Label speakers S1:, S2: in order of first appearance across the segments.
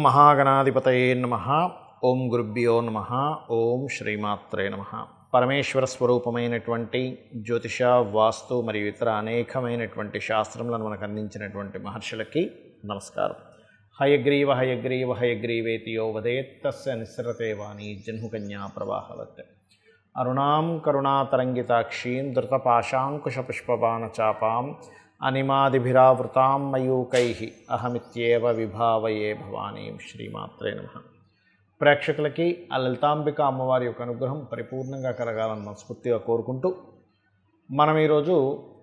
S1: మహాగణాధిపతయే నమ ఓం గురుభ్యో నమ ఓం శ్రీమాత్రే నమ పరమేశ్వర స్వరూపమైనటువంటి జ్యోతిష వాస్తు మరియు ఇతర అనేకమైనటువంటి శాస్త్రములను మనకు అందించినటువంటి మహర్షులకి నమస్కారం హయగ్రీవ హయగ్రీవ హయగ్రీవేతియో వదేత్తస్య నిస్సరతే వాణి జన్హుకన్యా ప్రవాహవత్ అరుణాం కరుణాతరంగితాక్షీం ధృతపాశాంకుశపుష్పబాణచాపాం అనిమాదిభిరావృతాం మయూకై అహమిత్యేవ విభావయే భవానీం శ్రీమాత్రే నమ ప్రేక్షకులకి ఆ లలితాంబిక అమ్మవారి యొక్క అనుగ్రహం పరిపూర్ణంగా కలగాలని మనస్ఫూర్తిగా కోరుకుంటూ మనం ఈరోజు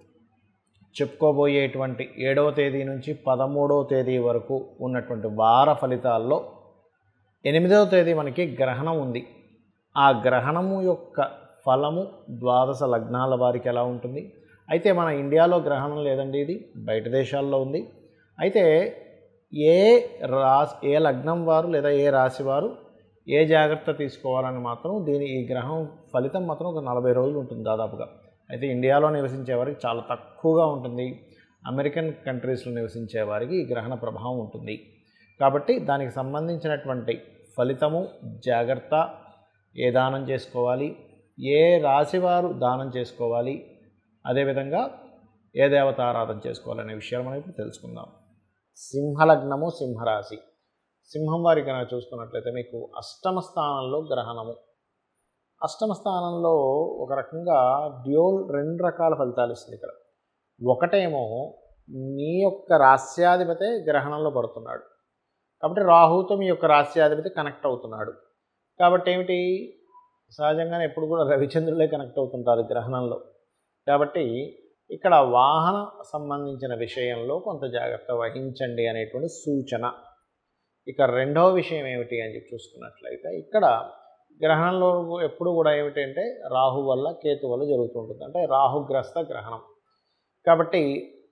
S1: చెప్పుకోబోయేటువంటి ఏడవ తేదీ నుంచి పదమూడవ తేదీ వరకు ఉన్నటువంటి వార ఫలితాల్లో ఎనిమిదవ తేదీ మనకి గ్రహణం ఉంది ఆ గ్రహణము యొక్క ఫలము ద్వాదశ లగ్నాల వారికి ఎలా ఉంటుంది అయితే మన ఇండియాలో గ్రహణం లేదండి ఇది బయట దేశాల్లో ఉంది అయితే ఏ రాశి ఏ లగ్నం వారు లేదా ఏ రాశి వారు ఏ జాగ్రత్త తీసుకోవాలని మాత్రం దీని ఈ గ్రహం ఫలితం మాత్రం ఒక నలభై రోజులు ఉంటుంది దాదాపుగా అయితే ఇండియాలో నివసించే వారికి చాలా తక్కువగా ఉంటుంది అమెరికన్ కంట్రీస్లో నివసించే వారికి ఈ గ్రహణ ప్రభావం ఉంటుంది కాబట్టి దానికి సంబంధించినటువంటి ఫలితము జాగ్రత్త ఏ దానం చేసుకోవాలి ఏ రాశి వారు దానం చేసుకోవాలి అదేవిధంగా ఏ దేవత ఆరాధన చేసుకోవాలనే విషయాలు మనం ఇప్పుడు తెలుసుకుందాం సింహలగ్నము సింహరాశి సింహం వారి కనుక చూసుకున్నట్లయితే మీకు అష్టమ స్థానంలో గ్రహణము అష్టమ స్థానంలో ఒక రకంగా డ్యూల్ రెండు రకాల ఫలితాలు ఇస్తుంది ఇక్కడ ఒకటేమో మీ యొక్క రాస్యాధిపతే గ్రహణంలో పడుతున్నాడు కాబట్టి రాహుతో మీ యొక్క రాస్యాధిపతి కనెక్ట్ అవుతున్నాడు కాబట్టి ఏమిటి సహజంగానే ఎప్పుడు కూడా రవిచంద్రులే కనెక్ట్ అవుతుంటారు గ్రహణంలో కాబట్టి ఇక్కడ వాహన సంబంధించిన విషయంలో కొంత జాగ్రత్త వహించండి అనేటువంటి సూచన ఇక రెండవ విషయం ఏమిటి అని చెప్పి చూసుకున్నట్లయితే ఇక్కడ గ్రహణంలో ఎప్పుడు కూడా ఏమిటంటే రాహు వల్ల కేతు వల్ల జరుగుతుంటుంది అంటే రాహుగ్రస్త గ్రహణం కాబట్టి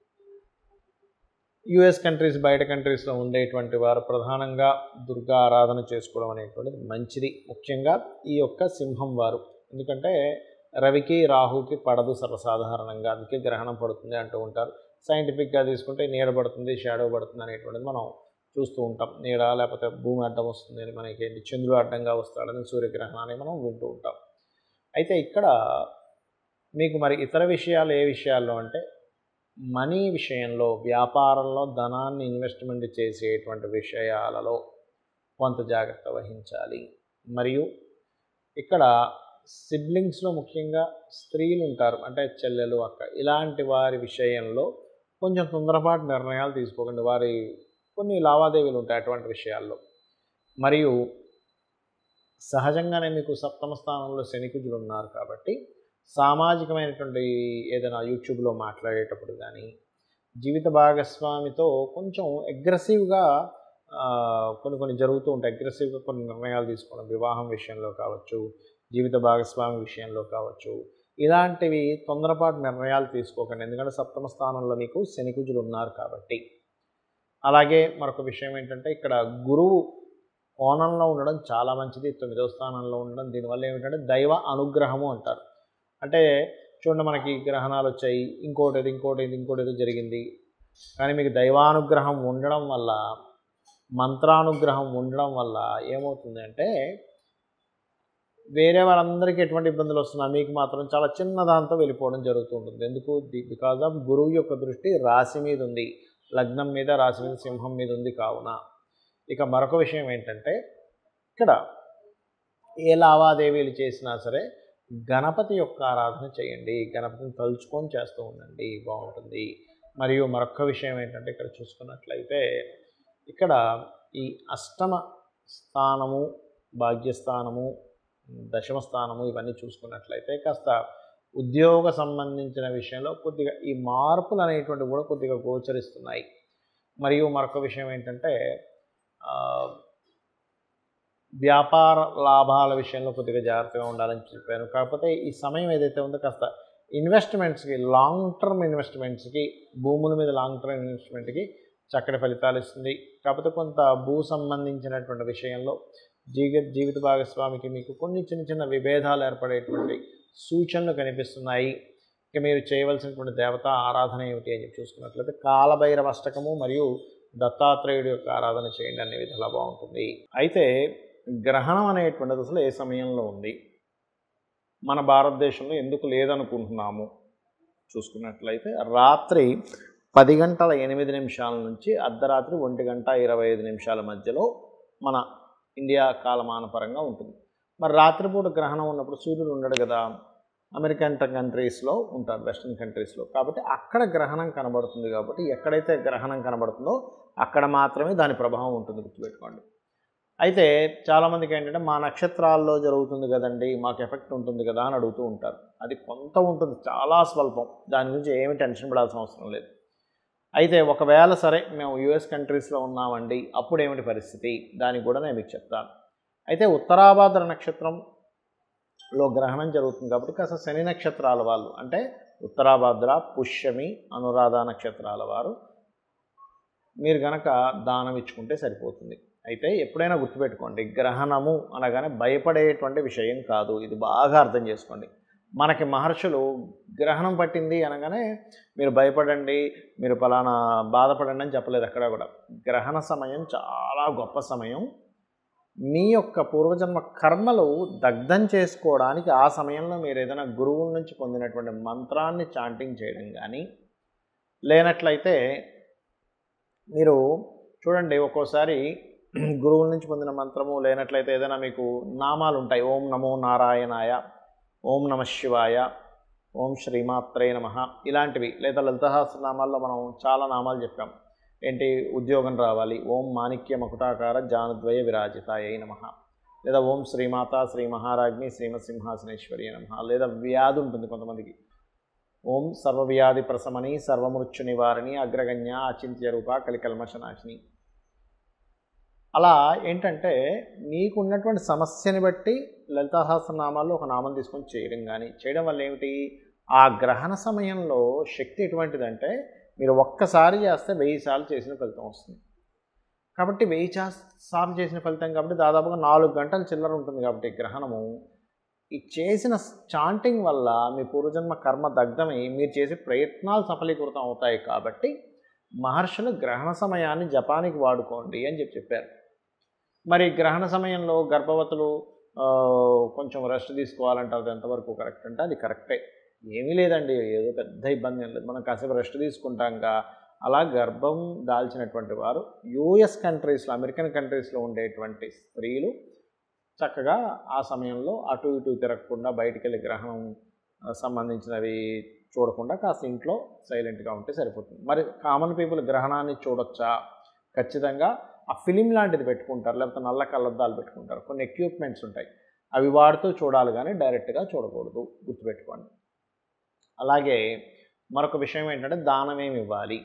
S1: యుఎస్ కంట్రీస్ బయట కంట్రీస్లో ఉండేటువంటి వారు ప్రధానంగా దుర్గా ఆరాధన చేసుకోవడం అనేటువంటిది మంచిది ముఖ్యంగా ఈ యొక్క సింహం వారు ఎందుకంటే రవికి రాహుకి పడదు సర్వసాధారణంగా అందుకే గ్రహణం పడుతుంది అంటూ ఉంటారు సైంటిఫిక్గా తీసుకుంటే నీడ పడుతుంది షాడో పడుతుంది అనేటువంటిది మనం చూస్తూ ఉంటాం నీడ లేకపోతే భూమి అడ్డం వస్తుంది అని మనకి ఏంటి చంద్రుడు అడ్డంగా వస్తాడని సూర్యగ్రహణాన్ని మనం వింటూ ఉంటాం అయితే ఇక్కడ మీకు మరి ఇతర విషయాలు ఏ విషయాల్లో అంటే మనీ విషయంలో వ్యాపారంలో ధనాన్ని ఇన్వెస్ట్మెంట్ చేసేటువంటి విషయాలలో కొంత జాగ్రత్త వహించాలి మరియు ఇక్కడ సిబ్లింగ్స్లో ముఖ్యంగా స్త్రీలు ఉంటారు అంటే చెల్లెలు అక్క ఇలాంటి వారి విషయంలో కొంచెం తొందరపాటు నిర్ణయాలు తీసుకోకండి వారి కొన్ని లావాదేవీలు ఉంటాయి అటువంటి విషయాల్లో మరియు సహజంగానే మీకు సప్తమ స్థానంలో శనికుజులు ఉన్నారు కాబట్టి సామాజికమైనటువంటి ఏదైనా యూట్యూబ్లో మాట్లాడేటప్పుడు కానీ జీవిత భాగస్వామితో కొంచెం అగ్రెసివ్గా కొన్ని కొన్ని జరుగుతూ ఉంటాయి అగ్రెసివ్గా కొన్ని నిర్ణయాలు తీసుకోవడం వివాహం విషయంలో కావచ్చు జీవిత భాగస్వామి విషయంలో కావచ్చు ఇలాంటివి తొందరపాటు నిర్ణయాలు తీసుకోకండి ఎందుకంటే సప్తమ స్థానంలో మీకు శనికుజులు ఉన్నారు కాబట్టి అలాగే మరొక విషయం ఏంటంటే ఇక్కడ గురువు కోణంలో ఉండడం చాలా మంచిది తొమ్మిదవ స్థానంలో ఉండడం దీనివల్ల ఏమిటంటే దైవ అనుగ్రహము అంటారు అంటే చూడండి మనకి గ్రహణాలు వచ్చాయి ఇంకోటి ఏదో ఇంకోటి ఏదో ఇంకోటి ఏదో జరిగింది కానీ మీకు దైవానుగ్రహం ఉండడం వల్ల మంత్రానుగ్రహం ఉండడం వల్ల ఏమవుతుంది అంటే వేరే వాళ్ళందరికీ ఎటువంటి ఇబ్బందులు వస్తున్నా మీకు మాత్రం చాలా చిన్న దాంతో వెళ్ళిపోవడం జరుగుతుంటుంది ఎందుకు బికాజ్ ఆఫ్ గురువు యొక్క దృష్టి రాశి మీద ఉంది లగ్నం మీద రాశి మీద సింహం మీద ఉంది కావున ఇక మరొక విషయం ఏంటంటే ఇక్కడ ఏ లావాదేవీలు చేసినా సరే గణపతి యొక్క ఆరాధన చేయండి గణపతిని తలుచుకొని చేస్తూ ఉండండి బాగుంటుంది మరియు మరొక విషయం ఏంటంటే ఇక్కడ చూసుకున్నట్లయితే ఇక్కడ ఈ అష్టమ స్థానము భాగ్యస్థానము దశమ స్థానము ఇవన్నీ చూసుకున్నట్లయితే కాస్త ఉద్యోగ సంబంధించిన విషయంలో కొద్దిగా ఈ మార్పులు అనేటువంటివి కూడా కొద్దిగా గోచరిస్తున్నాయి మరియు మరొక విషయం ఏంటంటే వ్యాపార లాభాల విషయంలో కొద్దిగా జాగ్రత్తగా ఉండాలని చెప్పాను కాకపోతే ఈ సమయం ఏదైతే ఉందో కాస్త ఇన్వెస్ట్మెంట్స్కి లాంగ్ టర్మ్ ఇన్వెస్ట్మెంట్స్కి భూముల మీద లాంగ్ టర్మ్ ఇన్వెస్ట్మెంట్కి చక్కటి ఫలితాలు ఇస్తుంది కాకపోతే కొంత భూ సంబంధించినటువంటి విషయంలో జీవిత జీవిత భాగస్వామికి మీకు కొన్ని చిన్న చిన్న విభేదాలు ఏర్పడేటువంటి సూచనలు కనిపిస్తున్నాయి ఇక మీరు చేయవలసినటువంటి దేవత ఆరాధన ఏమిటి అని చెప్పి చూసుకున్నట్లయితే కాలభైరవ అష్టకము మరియు దత్తాత్రేయుడి యొక్క ఆరాధన చేయండి అనే విధాలా బాగుంటుంది అయితే గ్రహణం అనేటువంటిది అసలు ఏ సమయంలో ఉంది మన భారతదేశంలో ఎందుకు లేదనుకుంటున్నాము చూసుకున్నట్లయితే రాత్రి పది గంటల ఎనిమిది నిమిషాల నుంచి అర్ధరాత్రి ఒంటి గంట ఇరవై ఐదు నిమిషాల మధ్యలో మన ఇండియా కాలమాన పరంగా ఉంటుంది మరి రాత్రిపూట గ్రహణం ఉన్నప్పుడు సూర్యుడు ఉండడు కదా అమెరికన్ కంట్రీస్లో ఉంటారు వెస్ట్రన్ కంట్రీస్లో కాబట్టి అక్కడ గ్రహణం కనబడుతుంది కాబట్టి ఎక్కడైతే గ్రహణం కనబడుతుందో అక్కడ మాత్రమే దాని ప్రభావం ఉంటుంది గుర్తుపెట్టుకోండి అయితే చాలామందికి ఏంటంటే మా నక్షత్రాల్లో జరుగుతుంది కదండి మాకు ఎఫెక్ట్ ఉంటుంది కదా అని అడుగుతూ ఉంటారు అది కొంత ఉంటుంది చాలా స్వల్పం దాని గురించి ఏమి టెన్షన్ పడాల్సిన అవసరం లేదు అయితే ఒకవేళ సరే మేము యుఎస్ కంట్రీస్లో ఉన్నామండి అప్పుడు ఏమిటి పరిస్థితి దానికి కూడా నేను మీకు చెప్తాను అయితే ఉత్తరాభాద్ర నక్షత్రంలో గ్రహణం జరుగుతుంది కాబట్టి కాస్త శని నక్షత్రాల వాళ్ళు అంటే ఉత్తరాభాద్ర పుష్యమి అనురాధ నక్షత్రాల వారు మీరు గనక దానం ఇచ్చుకుంటే సరిపోతుంది అయితే ఎప్పుడైనా గుర్తుపెట్టుకోండి గ్రహణము అనగానే భయపడేటువంటి విషయం కాదు ఇది బాగా అర్థం చేసుకోండి మనకి మహర్షులు గ్రహణం పట్టింది అనగానే మీరు భయపడండి మీరు ఫలానా బాధపడండి అని చెప్పలేదు అక్కడ కూడా గ్రహణ సమయం చాలా గొప్ప సమయం మీ యొక్క పూర్వజన్మ కర్మలు దగ్ధం చేసుకోవడానికి ఆ సమయంలో మీరు ఏదైనా గురువుల నుంచి పొందినటువంటి మంత్రాన్ని చాంటింగ్ చేయడం కానీ లేనట్లయితే మీరు చూడండి ఒక్కోసారి గురువుల నుంచి పొందిన మంత్రము లేనట్లయితే ఏదైనా మీకు నామాలు ఉంటాయి ఓం నమో నారాయణాయ ఓం నమ శివాయ ఓం శ్రీమాత్రే నమ ఇలాంటివి లేదా లలితహాస్రనామాల్లో మనం చాలా నామాలు చెప్పాం ఏంటి ఉద్యోగం రావాలి ఓం మాణిక్య మకుటాకార జానుద్వయ విరాజితాయ నమ లేదా ఓం శ్రీమాత శ్రీ మహారాజ్ని శ్రీమత్ సింహాసనేశ్వరి నమ లేదా వ్యాధి ఉంటుంది కొంతమందికి ఓం సర్వవ్యాధి ప్రశమని సర్వమృత్యు నివారణి అగ్రగణ్య అచింత్య రూప కలికల్మషనాశిని అలా ఏంటంటే నీకు ఉన్నటువంటి సమస్యని బట్టి లలితాసహస్రనామాల్లో ఒక నామం తీసుకొని చేయడం కానీ చేయడం వల్ల ఏమిటి ఆ గ్రహణ సమయంలో శక్తి ఎటువంటిదంటే మీరు ఒక్కసారి చేస్తే వెయ్యి సార్లు చేసిన ఫలితం వస్తుంది కాబట్టి వెయ్యి చా సార్లు చేసిన ఫలితం కాబట్టి దాదాపుగా నాలుగు గంటల చిల్లర ఉంటుంది కాబట్టి గ్రహణము ఈ చేసిన చాంటింగ్ వల్ల మీ పూర్వజన్మ కర్మ దగ్ధమై మీరు చేసే ప్రయత్నాలు సఫలీకృతం అవుతాయి కాబట్టి మహర్షులు గ్రహణ సమయాన్ని జపానికి వాడుకోండి అని చెప్పి చెప్పారు మరి గ్రహణ సమయంలో గర్భవతులు ఆ, కొంచెం రెస్ట్ తీసుకోవాలంటారు అది ఎంతవరకు కరెక్ట్ అంటే అది కరెక్టే ఏమీ లేదండి ఏదో పెద్ద ఇబ్బంది ఏం లేదు మనం కాసేపు రెస్ట్ తీసుకుంటాంగా అలా గర్భం దాల్చినటువంటి వారు యూఎస్ కంట్రీస్లో అమెరికన్ కంట్రీస్లో ఉండేటువంటి స్త్రీలు చక్కగా ఆ సమయంలో అటు ఇటు తిరగకుండా బయటికి వెళ్ళి గ్రహణం ఆ, సంబంధించినవి చూడకుండా కాస్త ఇంట్లో సైలెంట్గా ఉంటే సరిపోతుంది మరి కామన్ పీపుల్ గ్రహణాన్ని చూడొచ్చా ఖచ్చితంగా ఆ ఫిలిం లాంటిది పెట్టుకుంటారు లేకపోతే నల్ల కళ్ళద్దాలు పెట్టుకుంటారు కొన్ని ఎక్విప్మెంట్స్ ఉంటాయి అవి వాడుతూ చూడాలి కానీ డైరెక్ట్గా చూడకూడదు గుర్తుపెట్టుకోండి అలాగే మరొక విషయం ఏంటంటే దానం ఏమి ఇవ్వాలి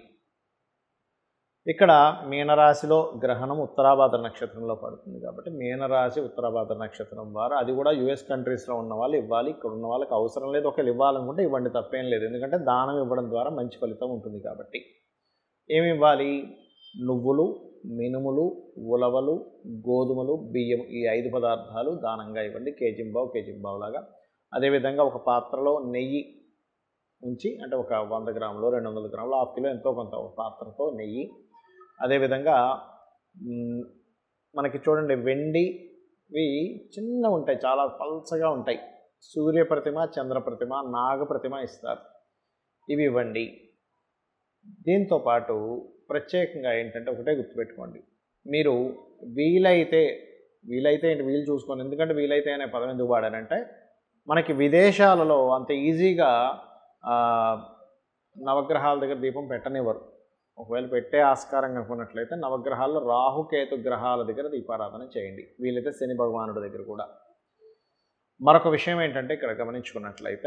S1: ఇక్కడ మీనరాశిలో గ్రహణం ఉత్తరాభాద్ర నక్షత్రంలో పడుతుంది కాబట్టి మీనరాశి ఉత్తరాభాద్ర నక్షత్రం వారు అది కూడా యుఎస్ కంట్రీస్లో ఉన్న వాళ్ళు ఇవ్వాలి ఇక్కడ ఉన్న వాళ్ళకి అవసరం లేదు ఒకవేళ ఇవ్వాలనుకుంటే ఇవ్వండి తప్పేం లేదు ఎందుకంటే దానం ఇవ్వడం ద్వారా మంచి ఫలితం ఉంటుంది కాబట్టి ఏమి ఇవ్వాలి నువ్వులు మినుములు ఉలవలు గోధుమలు బియ్యం ఈ ఐదు పదార్థాలు దానంగా ఇవ్వండి కేజింబావు కేజింబావు లాగా అదేవిధంగా ఒక పాత్రలో నెయ్యి ఉంచి అంటే ఒక వంద గ్రాములు రెండు వందల గ్రాములు హాఫ్ కిలో ఎంతో కొంత ఒక పాత్రతో నెయ్యి అదేవిధంగా మ్, మనకి చూడండి వెండివి చిన్న ఉంటాయి చాలా పల్చగా ఉంటాయి సూర్య ప్రతిమ చంద్ర ప్రతిమ నాగ ప్రతిమ ఇస్తారు ఇవి ఇవ్వండి దీంతో పాటు ప్రత్యేకంగా ఏంటంటే ఒకటే గుర్తుపెట్టుకోండి మీరు వీలైతే వీలైతే ఏంటి వీలు చూసుకోండి ఎందుకంటే వీలైతే అనే పదం ఎందుకు వాడారంటే మనకి విదేశాలలో అంత ఈజీగా ఆ, నవగ్రహాల దగ్గర దీపం పెట్టనివ్వరు ఒకవేళ పెట్టే ఆస్కారం కనుకున్నట్లయితే నవగ్రహాల్లో రాహుకేతు గ్రహాల దగ్గర దీపారాధన చేయండి వీలైతే శని భగవానుడి దగ్గర కూడా మరొక విషయం ఏంటంటే ఇక్కడ గమనించుకున్నట్లయితే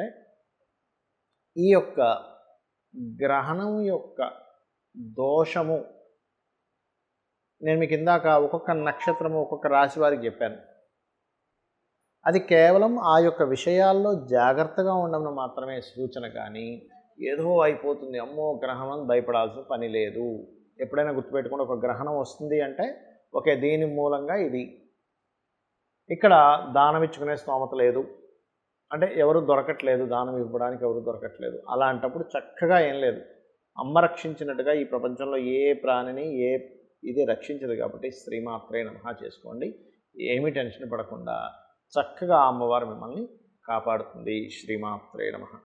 S1: ఈ యొక్క గ్రహణం యొక్క దోషము నేను మీకు ఇందాక ఒక్కొక్క నక్షత్రము ఒక్కొక్క రాశి వారికి చెప్పాను అది కేవలం ఆ యొక్క విషయాల్లో జాగ్రత్తగా ఉండడం మాత్రమే సూచన కానీ ఏదో అయిపోతుంది అమ్మో గ్రహణం అని భయపడాల్సిన పని లేదు ఎప్పుడైనా గుర్తుపెట్టుకుని ఒక గ్రహణం వస్తుంది అంటే ఓకే దీని మూలంగా ఇది ఇక్కడ దానం ఇచ్చుకునే స్తోమత లేదు అంటే ఎవరు దొరకట్లేదు దానం ఇవ్వడానికి ఎవరు దొరకట్లేదు అలాంటప్పుడు చక్కగా ఏం లేదు అమ్మ రక్షించినట్టుగా ఈ ప్రపంచంలో ఏ ప్రాణిని ఏ ఇది రక్షించదు కాబట్టి శ్రీమాత్రే నమః చేసుకోండి ఏమీ టెన్షన్ పడకుండా చక్కగా ఆ అమ్మవారు మిమ్మల్ని కాపాడుతుంది శ్రీమాత్రే నమః